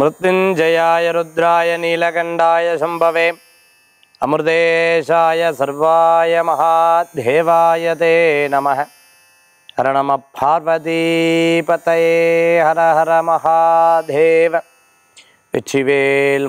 मृत्युञ्जयाय रुद्राय नीलकण्ठाय शम्भवे अमृतेशाय सर्वाय महादेवाय ते नमः हर नमः पार्वतीपतये हर हर महादेव வெற்றிவேல்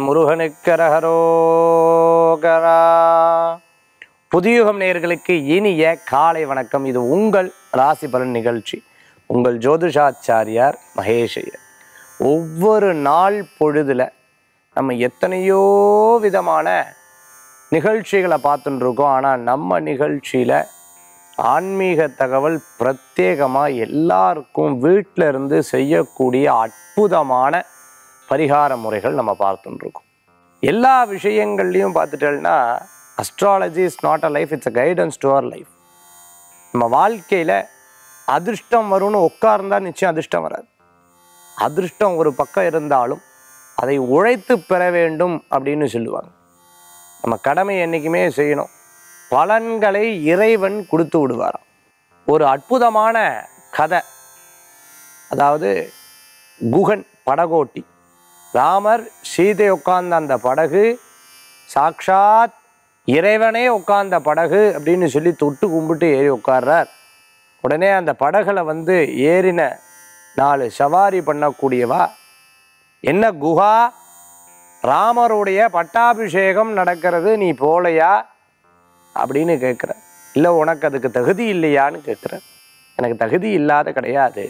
முருகனுக்கரகரோகரா புதியுகம் நேயர்களுக்கு இனிய காலை வணக்கம் இது உங்கள் ராசி பலன் நிகழ்ச்சி உங்கள் ஜோதிஷாச்சாரியார் மகேஷ் ஐயர் ஒவ்வொரு நாள் பொழுதுல நம்ம எத்தனையோ விதமான நிகழ்ச்சிகளை பார்த்துட்டு இருக்கோம் ஆனால் நம்ம நிகழ்ச்சியில் ஆன்மீக தகவல் பிரத்யேகமாக எல்லாருக்கும் வீட்டில் இருந்து செய்யக்கூடிய அற்புதமான பரிகார முறைகள் நம்ம பார்த்துட்டு இருக்கோம் எல்லா விஷயங்கள்லையும் பார்த்துட்டோம்னா astrology is not a life it's a guidance to our life நம்ம வாழ்க்கையில் அதிர்ஷ்டம் வரும்னு உட்கார்ந்தா நிச்சயம் அதிர்ஷ்டம் வராது அதிர்ஷ்டம் ஒரு பக்கம் இருந்தாலும் அதை உழைத்து பெற வேண்டும் அப்படின்னு சொல்லுவாங்க நம்ம கடமை என்றைக்குமே செய்யணும் பலன்களை இறைவன் கொடுத்து விடுவாராம் ஒரு அற்புதமான கதை அதாவது குகன் படகோட்டி ராமர் சீதை உட்கார்ந்த அந்த படகு சாக்ஷாத் இறைவனே உட்கார்ந்த படகு அப்படின்னு சொல்லி தொட்டு கும்பிட்டு ஏறி உட்கார்றார் உடனே அந்த படகுல வந்து ஏறின நாலு சவாரி பண்ணக்கூடியவா என்ன குஹா ராமருடைய பட்டாபிஷேகம் நடக்கிறது நீ போலையா அப்படின்னு கேட்குற இல்லை உனக்கு அதுக்கு தகுதி இல்லையான்னு கேட்குற எனக்கு தகுதி இல்லாத கிடையாது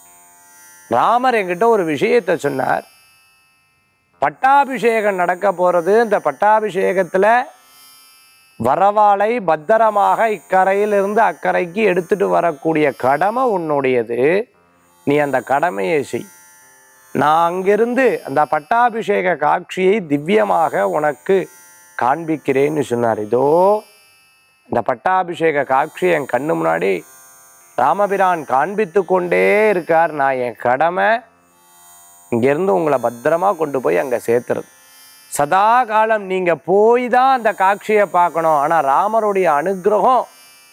ராமர் என்கிட்ட ஒரு விஷயத்தை சொன்னார் பட்டாபிஷேகம் நடக்க போகிறது இந்த பட்டாபிஷேகத்தில் வரவாளை பத்திரமாக இக்கரையிலிருந்து அக்கறைக்கு எடுத்துட்டு வரக்கூடிய கடமை உன்னுடையது நீ அந்த கடமையை செய் நான் அங்கிருந்து அந்த பட்டாபிஷேக காட்சியை திவ்யமாக உனக்கு காண்பிக்கிறேன்னு சொன்னார் இதோ இந்த பட்டாபிஷேக காட்சி என் கண்ணு முன்னாடி ராமபிரான் காண்பித்து கொண்டே இருக்கார் நான் என் கடமை இங்கேருந்து உங்களை பத்திரமா கொண்டு போய் அங்கே சேர்த்துறது சதா காலம் நீங்கள் போய் தான் அந்த காட்சியை பார்க்கணும் ஆனால் ராமருடைய அனுகிரகம்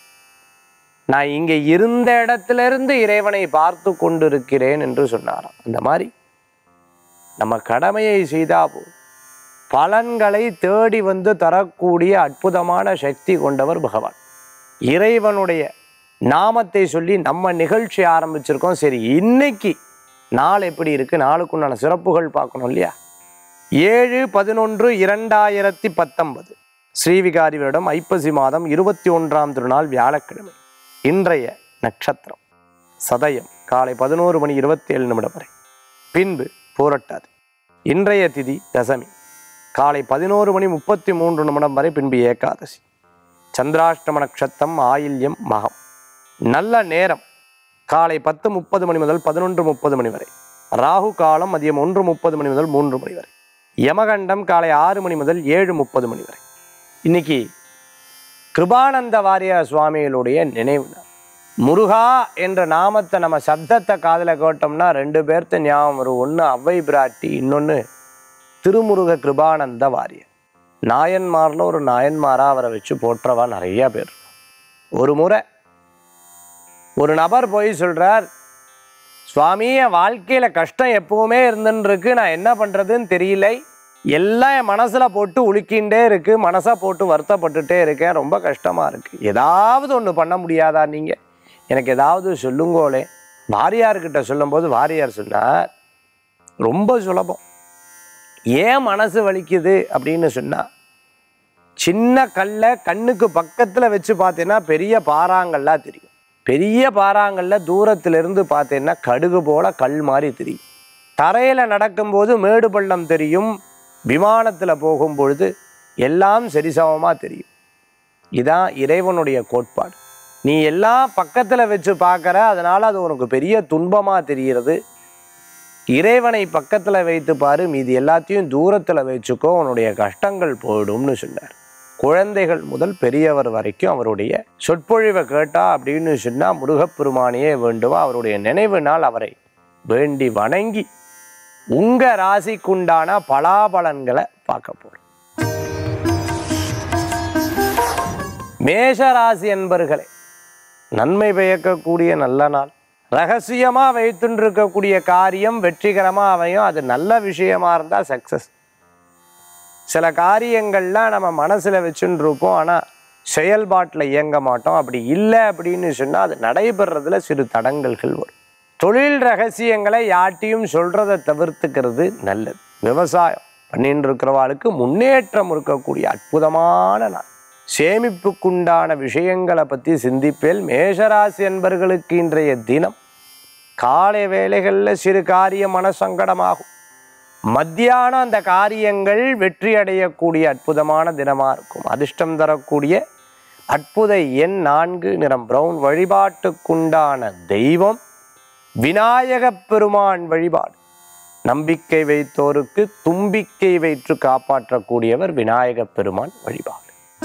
நான் இங்கே இருந்த இடத்துல இருந்து இறைவனை பார்த்து கொண்டிருக்கிறேன் என்று சொன்னாராம் அந்த மாதிரி நம்ம கடமையை செய்தா போதும் பலன்களை தேடி வந்து தரக்கூடிய அற்புதமான சக்தி கொண்டவர் பகவான் இறைவனுடைய நாமத்தை சொல்லி நம்ம நிகழ்ச்சி ஆரம்பிச்சிருக்கோம் சரி இன்னைக்கு நாள் எப்படி இருக்கு நாளுக்குண்டான சிறப்புகள் பார்க்கணும் இல்லையா ஏழு பதினொன்று இரண்டாயிரத்தி பத்தொன்பது ஸ்ரீவிகாரி வருடம் ஐப்பசி மாதம் இருபத்தி ஒன்றாம் திருநாள் வியாழக்கிழமை இன்றைய நட்சத்திரம் சதயம் காலை பதினோரு மணி இருபத்தி ஏழு நிமிடம் வரை பின்பு பூரட்டாதி இன்றைய திதி தசமி காலை பதினோரு மணி முப்பத்தி மூன்று நிமிடம் வரை பின்பு ஏகாதசி சந்திராஷ்டம நட்சத்திரம் ஆயில்யம் மகம் நல்ல நேரம் காலை பத்து முப்பது மணி முதல் பதினொன்று முப்பது மணி வரை ராகு காலம் மதியம் ஒன்று முப்பது மணி முதல் மூன்று மணி வரை யமகண்டம் காலை ஆறு மணி முதல் ஏழு முப்பது மணி வரை இன்னைக்கு கிருபானந்த வாரியார் சுவாமிகளுடைய நினைவு நாள் முருகா என்ற நாமத்தை நம்ம சப்தத்தை காதில் கேட்டோம்னா ரெண்டு பேர்த்த ஞாபகம் வரும் ஒன்று அவ்வை பிராட்டி இன்னொன்று திருமுருக கிருபானந்த வாரியர் நாயன்மாரில் ஒரு நாயன்மாரா அவரை வச்சு போற்றவா நிறைய பேர் ஒரு முறை ஒரு நபர் போய் சொல்றார் சுவாமி என் வாழ்க்கையில் கஷ்டம் எப்பவுமே இருந்துன்னு இருக்கு நான் என்ன பண்ணுறதுன்னு தெரியல எல்லாம் என் மனசில் போட்டு உலுக்கிண்டே இருக்கு மனசை போட்டு வருத்தப்பட்டுட்டே இருக்கேன் ரொம்ப கஷ்டமாக இருக்கு ஏதாவது ஒன்று பண்ண முடியாதா நீங்கள் எனக்கு ஏதாவது சொல்லுங்கோலே வாரியார்கிட்ட சொல்லும்போது வாரியார் சொன்னார் ரொம்ப சுலபம் ஏன் மனசு வலிக்குது அப்படின்னு சொன்னா சின்ன கல்லை கண்ணுக்கு பக்கத்தில் வச்சு பார்த்தீங்கன்னா பெரிய பாறாங்கல்லாம் தெரியும் பெரிய பாறாங்கல்ல தூரத்திலிருந்து பார்த்தீங்கன்னா கடுகு போல கல் மாதிரி தெரியும் தரையில் நடக்கும்போது மேடு பள்ளம் தெரியும் விமானத்தில் போகும்பொழுது எல்லாம் சரிசமமாக தெரியும் இதான் இறைவனுடைய கோட்பாடு நீ எல்லாம் பக்கத்தில் வச்சு பார்க்குற அதனால் அது உனக்கு பெரிய துன்பமாக தெரிகிறது இறைவனை பக்கத்தில் வைத்து பாரு மீதி எல்லாத்தையும் தூரத்தில் வச்சுக்கோ உன்னுடைய கஷ்டங்கள் போயிடும்னு சொன்னார் குழந்தைகள் முதல் பெரியவர் வரைக்கும் அவருடைய சொற்பொழிவை கேட்டா அப்படின்னு சொன்னால் முருகப்பெருமானையே வேண்டுமா அவருடைய நினைவு நாள் அவரை வேண்டி வணங்கி உங்க ராசிக்குண்டான பலாபலன்களை பார்க்க போறோம் மேஷ ராசி என்பர்களே நன்மை பயக்கக்கூடிய நல்ல நாள் ரகசியமா வைத்துட்டு இருக்கக்கூடிய காரியம் வெற்றிகரமா அமையும் அது நல்ல விஷயமா இருந்தா சக்சஸ் சில காரியங்கள்லாம் நம்ம மனசுல வச்சுட்டு இருப்போம் ஆனா செயல்பாட்டில் இயங்க மாட்டோம் அப்படி இல்லை அப்படின்னு சொன்னா அது நடைபெறதுல சிறு தடங்கல்கள் வரும் தொழில் ரகசியங்களை யார்ட்டையும் சொல்றதை தவிர்த்துக்கிறது நல்லது விவசாயம் பண்ணிட்டு இருக்கிறவாளுக்கு முன்னேற்றம் இருக்கக்கூடிய அற்புதமான நாள் சேமிப்புக்குண்டான விஷயங்களை பற்றி சிந்திப்பேல் மேஷராசி என்பர்களுக்கு இன்றைய தினம் காலை வேளைகளில் சிறு காரிய மனசங்கடமாகும் மத்தியானம் அந்த காரியங்கள் வெற்றி அடையக்கூடிய அற்புதமான தினமாக இருக்கும் அதிர்ஷ்டம் தரக்கூடிய அற்புத எண் நான்கு நிறம் பிரவுன் வழிபாட்டுக்குண்டான தெய்வம் விநாயகப் பெருமான் வழிபாடு நம்பிக்கை வைத்தோருக்கு தும்பிக்கை வைத்து காப்பாற்றக்கூடியவர் விநாயகப் பெருமான் வழிபாடு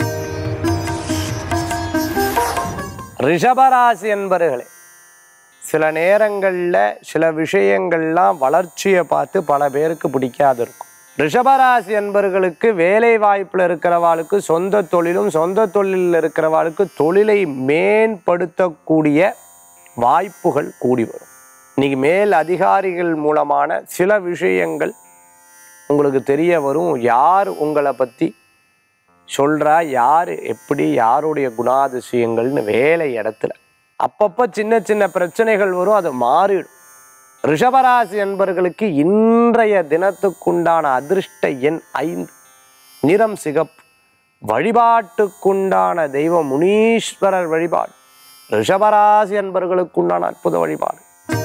ரிஷபராசி என்பர்களே சில நேரங்களில் சில விஷயங்கள்லாம் வளர்ச்சியை பார்த்து பல பேருக்கு பிடிக்காது இருக்கும் ரிஷபராசி என்பர்களுக்கு வேலை வாய்ப்பில் இருக்கிறவாளுக்கு சொந்த தொழிலும் சொந்த தொழிலில் இருக்கிறவாளுக்கு தொழிலை மேம்படுத்தக்கூடிய வாய்ப்புகள் கூடி வரும் இன்னைக்கு மேல் அதிகாரிகள் மூலமான சில விஷயங்கள் உங்களுக்கு தெரிய வரும் யார் உங்களை பற்றி சொல்கிறா யார் எப்படி யாருடைய குணாதிசயங்கள்னு வேலை இடத்துல அப்பப்போ சின்ன சின்ன பிரச்சனைகள் வரும் அது மாறிடும் ரிஷபராசி என்பர்களுக்கு இன்றைய தினத்துக்குண்டான அதிர்ஷ்ட எண் ஐந்து நிறம் சிகப்பு வழிபாட்டுக்குண்டான தெய்வம் முனீஸ்வரர் வழிபாடு ரிஷபராசி என்பர்களுக்குண்டான அற்புத வழிபாடு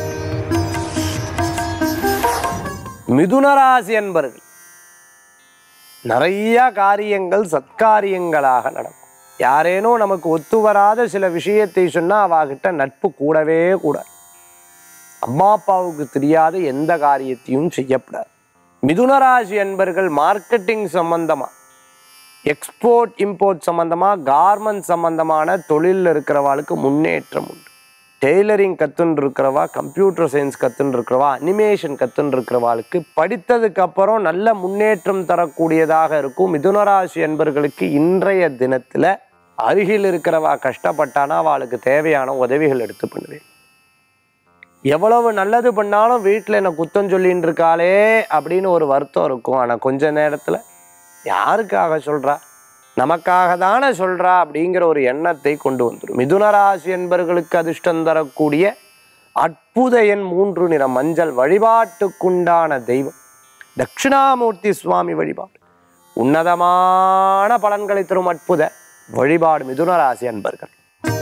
மிதுனராசி என்பர்கள் நிறைய காரியங்கள் சத்காரியங்களாக நடக்கும் யாரேனும் நமக்கு ஒத்து வராத சில விஷயத்தை சொன்னா அவாகிட்ட நட்பு கூடவே கூடாது அம்மா அப்பாவுக்கு தெரியாத எந்த காரியத்தையும் செய்யப்படாது மிதுனராசி என்பர்கள் மார்க்கெட்டிங் சம்பந்தமா எக்ஸ்போர்ட் இம்போர்ட் சம்பந்தமா கார்மெண்ட் சம்பந்தமான தொழிலில் இருக்கிறவாளுக்கு முன்னேற்றம் உண்டு டெய்லரிங் கற்றுன்னு இருக்கிறவா கம்ப்யூட்டர் சயின்ஸ் கற்றுன்னு இருக்கிறவா அனிமேஷன் கற்றுன்னு இருக்கிறவாளுக்கு படித்ததுக்கு அப்புறம் நல்ல முன்னேற்றம் தரக்கூடியதாக இருக்கும் மிதுனராசி என்பர்களுக்கு இன்றைய தினத்தில் அருகில் இருக்கிறவா கஷ்டப்பட்டானா அவளுக்கு தேவையான உதவிகள் எடுத்து பண்ணுவேன் எவ்வளவு நல்லது பண்ணாலும் வீட்டில் என்னை குத்தம் சொல்லின்னு இருக்காளே அப்படின்னு ஒரு வருத்தம் இருக்கும் ஆனால் கொஞ்ச நேரத்தில் யாருக்காக சொல்கிறா நமக்காக தானே சொல்கிறா அப்படிங்கிற ஒரு எண்ணத்தை கொண்டு வந்துடும் மிதுனராசி என்பர்களுக்கு அதிர்ஷ்டம் தரக்கூடிய அற்புத எண் மூன்று நிற மஞ்சள் வழிபாட்டுக்குண்டான தெய்வம் தட்சிணாமூர்த்தி சுவாமி வழிபாடு உன்னதமான பலன்களை தரும் அற்புத வழிபாடு மிதுனராசி அன்பர்கள்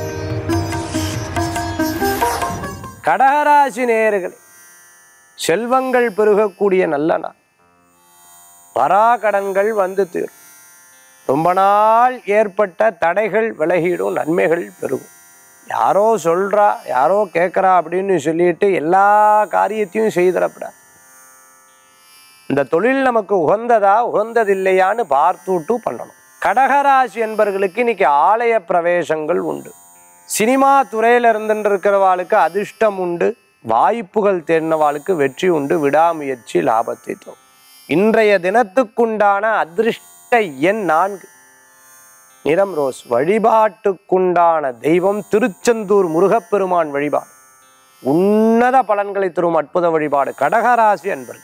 கடகராசி நேயர்களே செல்வங்கள் பெருகக்கூடிய நல்ல நாள் பராகடன்கள் வந்து தீரும் ரொம்ப நாள் ஏற்பட்ட தடைகள் விலகிடும் நன்மைகள் பெருகும் யாரோ சொல்றா யாரோ கேட்குறா அப்படின்னு சொல்லிட்டு எல்லா காரியத்தையும் செய்திடப்படாது இந்த தொழில் நமக்கு உகந்ததா உகந்ததில்லையான்னு பார்த்துட்டு பண்ணணும் கடகராசி என்பர்களுக்கு இன்னைக்கு ஆலய பிரவேசங்கள் உண்டு சினிமா துறையில் இருந்துட்டு இருக்கிறவாளுக்கு அதிர்ஷ்டம் உண்டு வாய்ப்புகள் தேடினவாளுக்கு வெற்றி உண்டு விடாமுயற்சி லாபத்தை தரும் இன்றைய தினத்துக்குண்டான அதிர்ஷ்ட எண் நான்கு நிறம் ரோஸ் வழிபாட்டுக்குண்டான தெய்வம் திருச்செந்தூர் முருகப்பெருமான் வழிபாடு உன்னத பலன்களை தரும் அற்புத வழிபாடு கடகராசி அன்பர்களுக்கு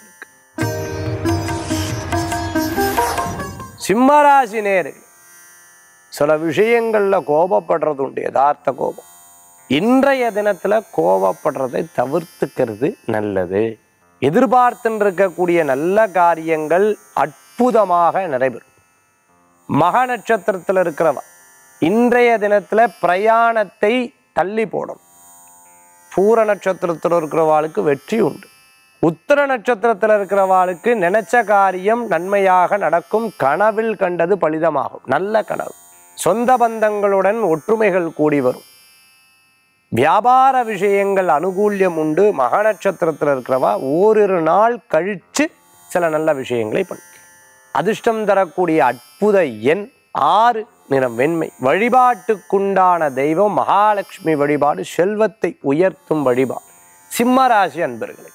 சிம்மராசி நேர்கள் சில விஷயங்கள்ல கோபப்படுறது உண்டு யதார்த்த கோபம் இன்றைய தினத்துல கோபப்படுறதை தவிர்த்துக்கிறது நல்லது எதிர்பார்த்துன்னு இருக்கக்கூடிய நல்ல காரியங்கள் அற்புதமாக நடைபெறும் மக நட்சத்திரத்தில் இருக்கிறவா இன்றைய தினத்துல பிரயாணத்தை தள்ளி போடும் பூர நட்சத்திரத்தில் இருக்கிறவாளுக்கு வெற்றி உண்டு உத்தர நட்சத்திரத்தில் இருக்கிறவாளுக்கு நினைச்ச காரியம் நன்மையாக நடக்கும் கனவில் கண்டது பலிதமாகும் நல்ல கனவு சொந்த பந்தங்களுடன் ஒற்றுமைகள் கூடி வரும் வியாபார விஷயங்கள் அனுகூல்யம் உண்டு மக நட்சத்திரத்தில் இருக்கிறவா ஓரிரு நாள் கழிச்சு சில நல்ல விஷயங்களை பண்ணு அதிர்ஷ்டம் தரக்கூடிய அற்புத எண் ஆறு நிறம் வெண்மை வழிபாட்டுக்குண்டான தெய்வம் மகாலட்சுமி வழிபாடு செல்வத்தை உயர்த்தும் வழிபாடு சிம்மராசி அன்பர்களே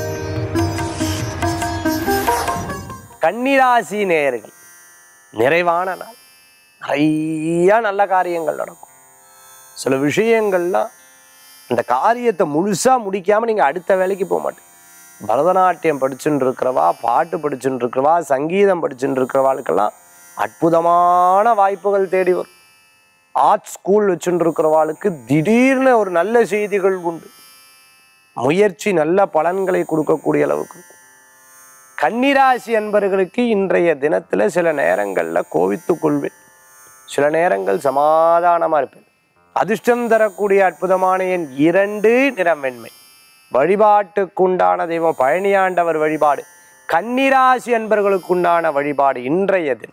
கன்னிராசி நேயர்கள் நிறைவான நாள் நிறைய நல்ல காரியங்கள் நடக்கும் சில விஷயங்கள்லாம் அந்த காரியத்தை முழுசா முடிக்காம நீங்க அடுத்த வேலைக்கு போக மாட்டீங்க பரதநாட்டியம் படிச்சுட்டு இருக்கிறவா பாட்டு படிச்சுட்டு இருக்கிறவா சங்கீதம் படிச்சுட்டு இருக்கிறவாளுக்கெல்லாம் அற்புதமான வாய்ப்புகள் தேடி வரும் ஆர்ட் ஸ்கூல் வச்சுட்டு இருக்கிறவாளுக்கு திடீர்னு ஒரு நல்ல செய்திகள் உண்டு முயற்சி நல்ல பலன்களை கொடுக்கக்கூடிய அளவுக்கு இருக்கும் கன்னிராசி அன்பர்களுக்கு இன்றைய தினத்துல சில நேரங்கள்ல கோவித்துக் கொள்வேன் சில நேரங்கள் சமாதானமா இருப்பேன் அதிர்ஷ்டம் தரக்கூடிய அற்புதமான எண் இரண்டு நிறம் வெண்மை வழிபாட்டுக்குண்டான தெய்வம் பழனியாண்டவர் வழிபாடு கன்னிராசி அன்பர்களுக்குண்டான வழிபாடு இன்றைய தினம்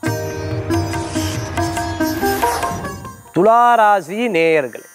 துளாராசி நேயர்களே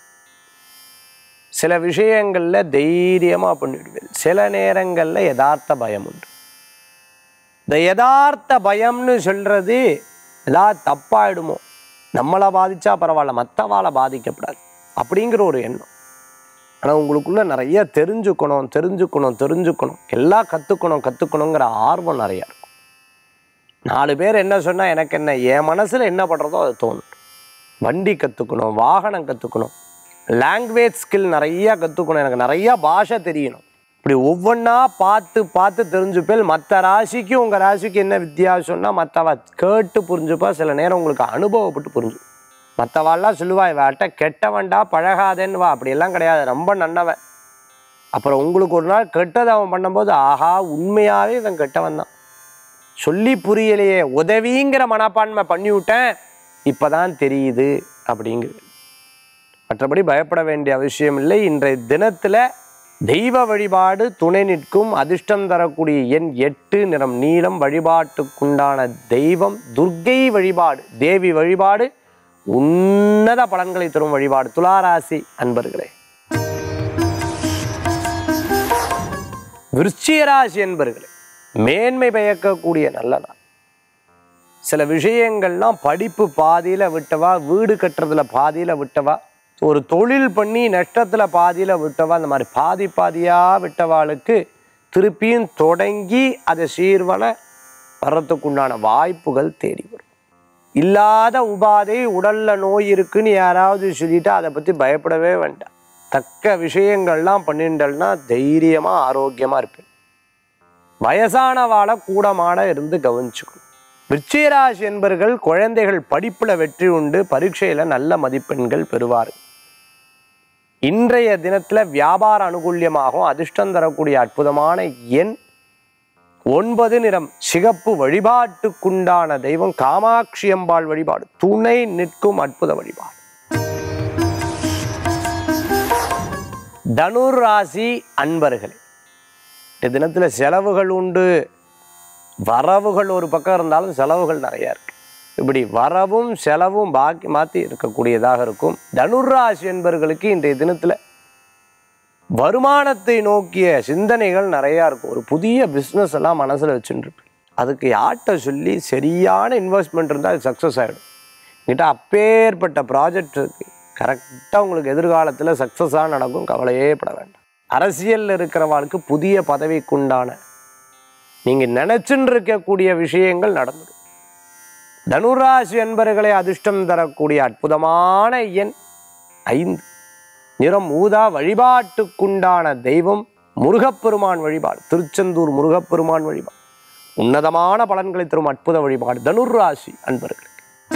சில விஷயங்கள்ல தைரியமா பண்ணிடுவேன் சில நேரங்கள்ல யதார்த்த பயம் உண்டு இந்த யதார்த்த பயம்னு சொல்றது ஏதாவது தப்பாயிடுமோ நம்மளை பாதிச்சா பரவாயில்ல மற்றவாளை பாதிக்கப்படாது அப்படிங்கிற ஒரு எண்ணம் ஆனால் உங்களுக்குள்ள நிறைய தெரிஞ்சுக்கணும் தெரிஞ்சுக்கணும் தெரிஞ்சுக்கணும் எல்லாம் கற்றுக்கணும் கற்றுக்கணுங்கிற ஆர்வம் நிறையா இருக்கும் நாலு பேர் என்ன சொன்னால் எனக்கு என்ன என் மனசில் என்ன பண்ணுறதோ அது தோணும் வண்டி கற்றுக்கணும் வாகனம் கற்றுக்கணும் லாங்குவேஜ் ஸ்கில் நிறையா கற்றுக்கணும் எனக்கு நிறையா பாஷை தெரியணும் இப்படி ஒவ்வொன்றா பார்த்து பார்த்து தெரிஞ்சுப்பேன் மற்ற ராசிக்கு உங்கள் ராசிக்கு என்ன வித்தியாசம்னா மற்றவ கேட்டு புரிஞ்சுப்பா சில நேரம் உங்களுக்கு அனுபவப்பட்டு புரிஞ்சு மற்றவாள்லாம் சொல்லுவா இவாட்ட கெட்டவன்டா பழகாதேன்னு வா அப்படியெல்லாம் கிடையாது ரொம்ப நன்னவன் அப்புறம் உங்களுக்கு ஒரு நாள் கெட்டதை அவன் பண்ணும்போது ஆஹா உண்மையாகவே இவன் கெட்டவன் தான் சொல்லி புரியலையே உதவிங்கிற மனப்பான்மை பண்ணி விட்டேன் இப்பதான் தெரியுது அப்படிங்கிறது மற்றபடி பயப்பட வேண்டிய அவசியம் இல்லை இன்றைய தினத்துல தெய்வ வழிபாடு துணை நிற்கும் அதிர்ஷ்டம் தரக்கூடிய எண் எட்டு நிறம் நீளம் வழிபாட்டுக்குண்டான தெய்வம் துர்க்கை வழிபாடு தேவி வழிபாடு உன்னத பலன்களை தரும் வழிபாடு துளாராசி அன்பர்களே விருச்சிகராசி என்பர்களே மேன்மை பயக்கக்கூடிய நல்ல நாள் சில விஷயங்கள்லாம் படிப்பு பாதியில் விட்டவா வீடு கட்டுறதுல பாதியில் விட்டவா ஒரு தொழில் பண்ணி நஷ்டத்தில் பாதியில் விட்டவா அந்த மாதிரி பாதி பாதியாக விட்டவாளுக்கு திருப்பியும் தொடங்கி அதை சீர்வன வர்றதுக்குண்டான வாய்ப்புகள் தேடி வரும் இல்லாத உபாதை உடல்ல நோய் இருக்குன்னு யாராவது சொல்லிட்டா அதை பற்றி பயப்படவே வேண்டாம் தக்க விஷயங்கள்லாம் பண்ணிட்டல்னா தைரியமாக ஆரோக்கியமாக இருப்பேன் வயசானவாளை கூடமாட இருந்து கவனிச்சுக்கணும் விருச்சிகராசி என்பர்கள் குழந்தைகள் படிப்பில் வெற்றி உண்டு பரீட்சையில் நல்ல மதிப்பெண்கள் பெறுவார் இன்றைய தினத்தில் வியாபார அனுகூல்யமாகவும் அதிர்ஷ்டம் தரக்கூடிய அற்புதமான எண் ஒன்பது நிறம் சிகப்பு வழிபாட்டுக்குண்டான தெய்வம் காமாட்சி அம்பாள் வழிபாடு துணை நிற்கும் அற்புத வழிபாடு தனுர் ராசி அன்பர்களே இந்த தினத்தில் செலவுகள் உண்டு வரவுகள் ஒரு பக்கம் இருந்தாலும் செலவுகள் நிறையா இருக்கு இப்படி வரவும் செலவும் பாக்கி மாற்றி இருக்கக்கூடியதாக இருக்கும் தனுராசி என்பர்களுக்கு இன்றைய தினத்தில் வருமானத்தை நோக்கிய சிந்தனைகள் நிறையா இருக்கும் ஒரு புதிய பிஸ்னஸ் எல்லாம் மனசில் வச்சுட்டு இருப்பேன் அதுக்கு யார்கிட்ட சொல்லி சரியான இன்வெஸ்ட்மெண்ட் இருந்தால் அது சக்ஸஸ் ஆகிடும் என்கிட்ட அப்பேற்பட்ட ப்ராஜெக்ட் இருக்கு கரெக்டாக உங்களுக்கு எதிர்காலத்தில் சக்ஸஸாக நடக்கும் கவலையே பட வேண்டாம் அரசியலில் இருக்கிறவாளுக்கு புதிய பதவிக்குண்டான நீங்கள் நினச்சின்னு இருக்கக்கூடிய விஷயங்கள் நடந்துடும் தனுராசி என்பர்களை அதிர்ஷ்டம் தரக்கூடிய அற்புதமான எண் ஐந்து நிறம் ஊதா வழிபாட்டுக்குண்டான தெய்வம் முருகப்பெருமான் வழிபாடு திருச்செந்தூர் முருகப்பெருமான் வழிபாடு உன்னதமான பலன்களை தரும் அற்புத வழிபாடு தனுராசி அன்பர்களுக்கு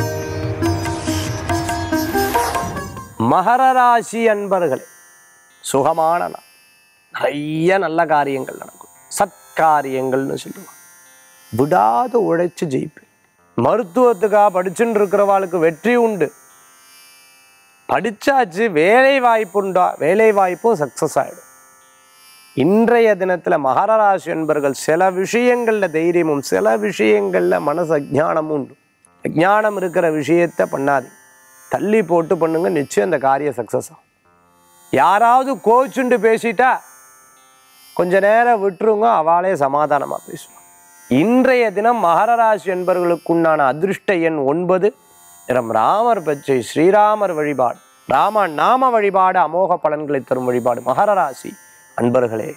மகர ராசி அன்பர்களே சுகமான நாள் நிறைய நல்ல காரியங்கள் நடக்கும் சத்காரியங்கள்னு சொல்லுவாங்க விடாத உழைச்சு ஜெயிப்பேன் மருத்துவத்துக்காக படிச்சுட்டு இருக்கிறவாளுக்கு வெற்றி உண்டு படிச்சாச்சு வேலை வாய்ப்பு உண்டா வேலை வாய்ப்பும் சக்ஸஸ் ஆகிடும் இன்றைய தினத்தில் மகர ராசி என்பர்கள் சில விஷயங்களில் தைரியமும் சில விஷயங்களில் மனசு அஜ்ஞானமும் உண்டு அஜ்ஞானம் இருக்கிற விஷயத்த பண்ணாதீங்க தள்ளி போட்டு பண்ணுங்க நிச்சயம் அந்த காரியம் சக்ஸஸ் ஆகும் யாராவது கோச்சுண்டு பேசிட்டா கொஞ்ச நேரம் விட்டுருங்க அவளே சமாதானமாக பேசுவாங்க இன்றைய தினம் மகர ராசி என்பவர்களுக்குண்டான அதிர்ஷ்ட எண் ஒன்பது நிறம் ராமர் பச்சை ஸ்ரீராமர் வழிபாடு ராம நாம வழிபாடு அமோக பலன்களை தரும் வழிபாடு மகர ராசி அன்பர்களே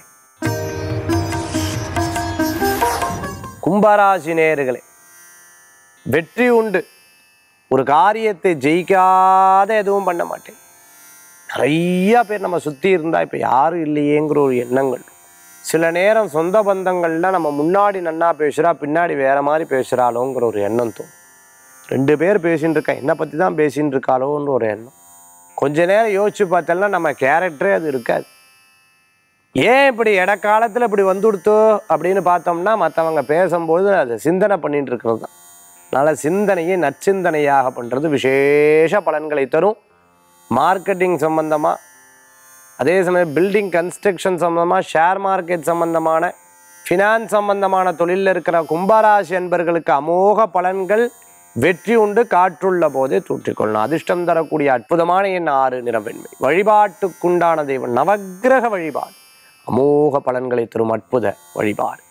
கும்பராசி நேயர்களே வெற்றி உண்டு ஒரு காரியத்தை ஜெயிக்காத எதுவும் பண்ண மாட்டேன் நிறைய பேர் நம்ம சுற்றி இருந்தால் இப்போ யாரும் இல்லையேங்கிற ஒரு எண்ணங்கள் சில நேரம் சொந்த பந்தங்கள்ல நம்ம முன்னாடி நன்னா பேசுகிறா பின்னாடி வேற மாதிரி பேசுகிறாளோங்கிற ஒரு எண்ணம் தோணும் ரெண்டு பேர் பேசின்னு இருக்கா என்னை பற்றி தான் பேசின்னு இருக்காளோன்னு ஒரு எண்ணம் கொஞ்ச நேரம் யோசிச்சு பார்த்தோம்னா நம்ம கேரக்டரே அது இருக்காது ஏன் இப்படி இடக்காலத்தில் இப்படி வந்துடுத்தோ அப்படின்னு பார்த்தோம்னா மற்றவங்க பேசும்போது அதை சிந்தனை பண்ணிட்டு இருக்கிறது தான் அதனால் சிந்தனையை நற்சிந்தனையாக பண்ணுறது விசேஷ பலன்களை தரும் மார்க்கெட்டிங் சம்பந்தமாக அதே சமயம் பில்டிங் கன்ஸ்ட்ரக்ஷன் சம்பந்தமாக ஷேர் மார்க்கெட் சம்பந்தமான ஃபினான்ஸ் சம்பந்தமான தொழிலில் இருக்கிற கும்பராசி அன்பர்களுக்கு அமோக பலன்கள் வெற்றி உண்டு காற்றுள்ள போதே தூற்றிக்கொள்ளணும் அதிர்ஷ்டம் தரக்கூடிய அற்புதமான என் ஆறு நிறவெண்மை வழிபாட்டுக்குண்டான தெய்வம் நவக்கிரக வழிபாடு அமோக பலன்களை தரும் அற்புத வழிபாடு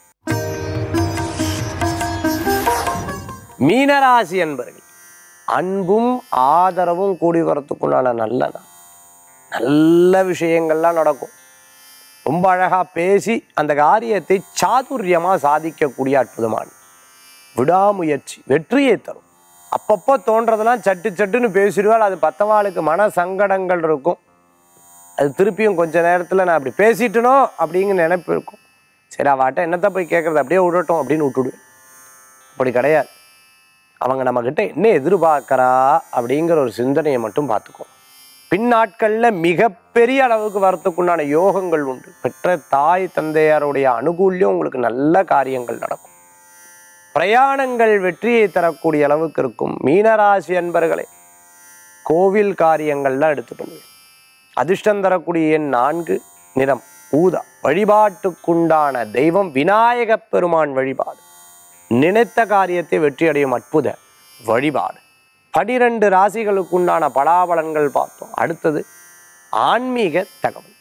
மீனராசி என்பர்கள் அன்பும் ஆதரவும் கூடி வரத்துக்குண்டான நல்ல நாள் நல்ல விஷயங்கள்லாம் நடக்கும் ரொம்ப அழகா பேசி அந்த காரியத்தை சாதுரியமா சாதிக்கக்கூடிய அற்புதமான விடாமுயற்சி வெற்றியை தரும் அப்பப்போ தோன்றதெல்லாம் சட்டு சட்டுன்னு பேசிடுவாள் அது பத்தவாளுக்கு மன சங்கடங்கள் இருக்கும் அது திருப்பியும் கொஞ்ச நேரத்தில் நான் அப்படி பேசிட்டனோ அப்படிங்கிற நினைப்பு இருக்கும் சரி அவாட்ட என்னத்த போய் கேட்கறது அப்படியே விடட்டும் அப்படின்னு விட்டுடுவேன் அப்படி கிடையாது அவங்க நம்மக்கிட்ட என்ன எதிர்பார்க்கறா அப்படிங்கிற ஒரு சிந்தனையை மட்டும் பார்த்துக்கோ பின்னாட்களில் மிகப்பெரிய அளவுக்கு வரத்துக்குண்டான யோகங்கள் உண்டு பெற்ற தாய் தந்தையாருடைய அனுகூல்யம் உங்களுக்கு நல்ல காரியங்கள் நடக்கும் பிரயாணங்கள் வெற்றியை தரக்கூடிய அளவுக்கு இருக்கும் மீனராசி அன்பர்களே கோவில் காரியங்கள்லாம் எடுத்து பண்ணுவேன் அதிர்ஷ்டம் தரக்கூடிய எண் நான்கு நிறம் ஊதா வழிபாட்டுக்குண்டான தெய்வம் விநாயகப் பெருமான் வழிபாடு நினைத்த காரியத்தை வெற்றியடையும் அற்புத வழிபாடு பனிரெண்டு ராசிகளுக்குண்டான பலாபலன்கள் பார்த்தோம் அடுத்தது ஆன்மீக தகவல்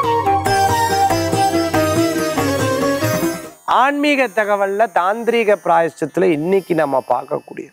ஆன்மீக தகவல்ல தாந்திரீக பிராயஷ்டத்துல இன்னைக்கு நம்ம பார்க்கக்கூடிய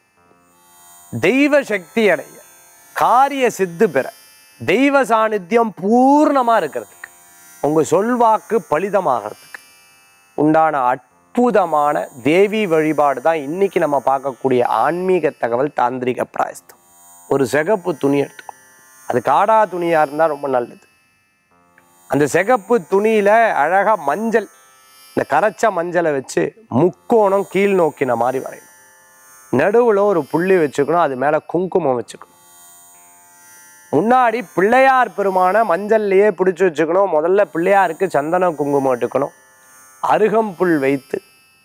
தெய்வ சக்தி அடைய காரிய சித்து பெற தெய்வ சாநித்தியம் பூர்ணமா இருக்கிறதுக்கு உங்க சொல்வாக்கு பலிதமாகிறதுக்கு உண்டான அற்புதமான தேவி வழிபாடு தான் இன்னைக்கு நம்ம பார்க்கக்கூடிய ஆன்மீக தகவல் தாந்திரிக பிராயஸ்தம் ஒரு சிகப்பு துணி எடுத்துக்கணும் அது காடா துணியா இருந்தா ரொம்ப நல்லது அந்த சிகப்பு துணியில அழகா மஞ்சள் இந்த கரைச்ச மஞ்சளை வச்சு முக்கோணம் கீழ் நோக்கின மாதிரி வரையணும் நடுவில் ஒரு புள்ளி வச்சுக்கணும் அது மேலே குங்குமம் வச்சுக்கணும் முன்னாடி பிள்ளையார் பெருமான மஞ்சள்லையே பிடிச்சி வச்சுக்கணும் முதல்ல பிள்ளையாருக்கு சந்தனம் குங்குமம் இட்டுக்கணும் அருகம்புல் வைத்து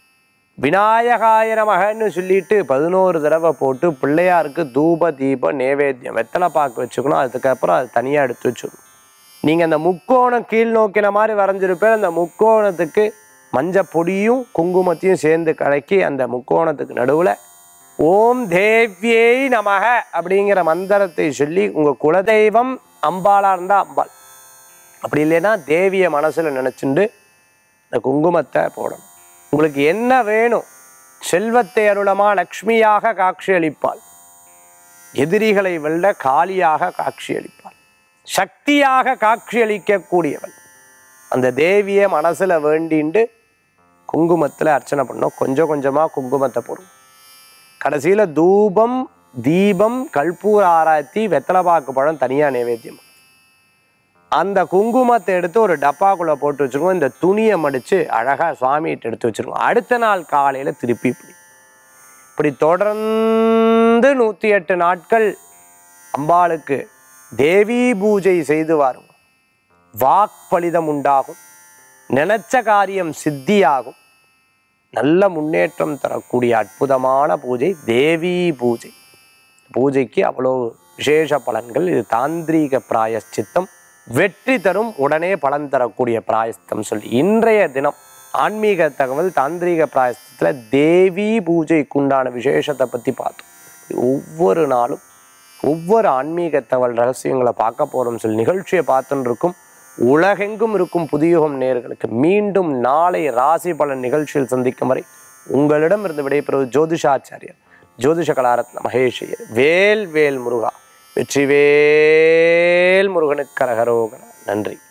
விநாயகாய நமகன்னு சொல்லிட்டு பதினோரு தடவை போட்டு பிள்ளையாருக்கு தூப தீப நேவேத்தியம் வெத்தலை பாக்கு வச்சுக்கணும் அதுக்கப்புறம் அது தனியாக எடுத்து வச்சுக்கணும் நீங்கள் அந்த முக்கோணம் கீழ் நோக்கின மாதிரி வரைஞ்சிருப்பேன் அந்த முக்கோணத்துக்கு மஞ்சள் பொடியும் குங்குமத்தையும் சேர்ந்து கலக்கி அந்த முக்கோணத்துக்கு நடுவில் ஓம் தேவ்யை நமக அப்படிங்கிற மந்திரத்தை சொல்லி உங்கள் குலதெய்வம் அம்பாளாக இருந்தால் அம்பாள் அப்படி இல்லைன்னா தேவியை மனசில் நினச்சிண்டு இந்த குங்குமத்தை போடணும் உங்களுக்கு என்ன வேணும் செல்வத்தை அருளமா லக்ஷ்மியாக காட்சி அளிப்பாள் எதிரிகளை வெல்ல காளியாக காட்சி அளிப்பாள் சக்தியாக காட்சி அளிக்கக்கூடியவள் அந்த தேவியை மனசுல வேண்டிண்டு குங்குமத்துல அர்ச்சனை பண்ணோம் கொஞ்சம் கொஞ்சமா குங்குமத்தை போடுவோம் கடைசியில தூபம் தீபம் கற்பூர ஆராய்ச்சி வெத்தலைப்பாக்கு பழம் தனியா நைவேத்தியம் அந்த குங்குமத்தை எடுத்து ஒரு டப்பாக்குள்ள போட்டு வச்சிருக்கோம் இந்த துணியை மடிச்சு அழகா சுவாமிகிட்ட எடுத்து வச்சிருக்கோம் அடுத்த நாள் காலையில திருப்பி இப்படி இப்படி தொடர்ந்து நூத்தி எட்டு நாட்கள் அம்பாளுக்கு தேவி பூஜை செய்து வாருங்க வாக்பலிதம் உண்டாகும் நினைச்ச காரியம் சித்தியாகும் நல்ல முன்னேற்றம் தரக்கூடிய அற்புதமான பூஜை தேவி பூஜை பூஜைக்கு அவ்வளோ விசேஷ பலன்கள் இது தாந்திரீக பிராயஷ்சித்தம் வெற்றி தரும் உடனே பலன் தரக்கூடிய பிராயஸ்தம் சொல்லி இன்றைய தினம் ஆன்மீக தகவல் தாந்திரீக பிராயஸ்தத்தில் தேவி பூஜைக்குண்டான விசேஷத்தை பற்றி பார்த்தோம் ஒவ்வொரு நாளும் ஒவ்வொரு ஆன்மீக தகவல் ரகசியங்களை பார்க்க போகிறோம் சொல்லி நிகழ்ச்சியை பார்த்துன்னு இருக்கும் உலகெங்கும் இருக்கும் புதியுகம் நேர்களுக்கு மீண்டும் நாளை ராசி பலன் நிகழ்ச்சியில் சந்திக்கும் வரை உங்களிடம் இருந்து விடைபெறுவது ஜோதிஷாச்சாரியர் ஜோதிஷ கலாரத்ன மகேஷையர் வேல் வேல் முருகா வெற்றிவேல் முருகனுக்கு கரகரோகரா நன்றி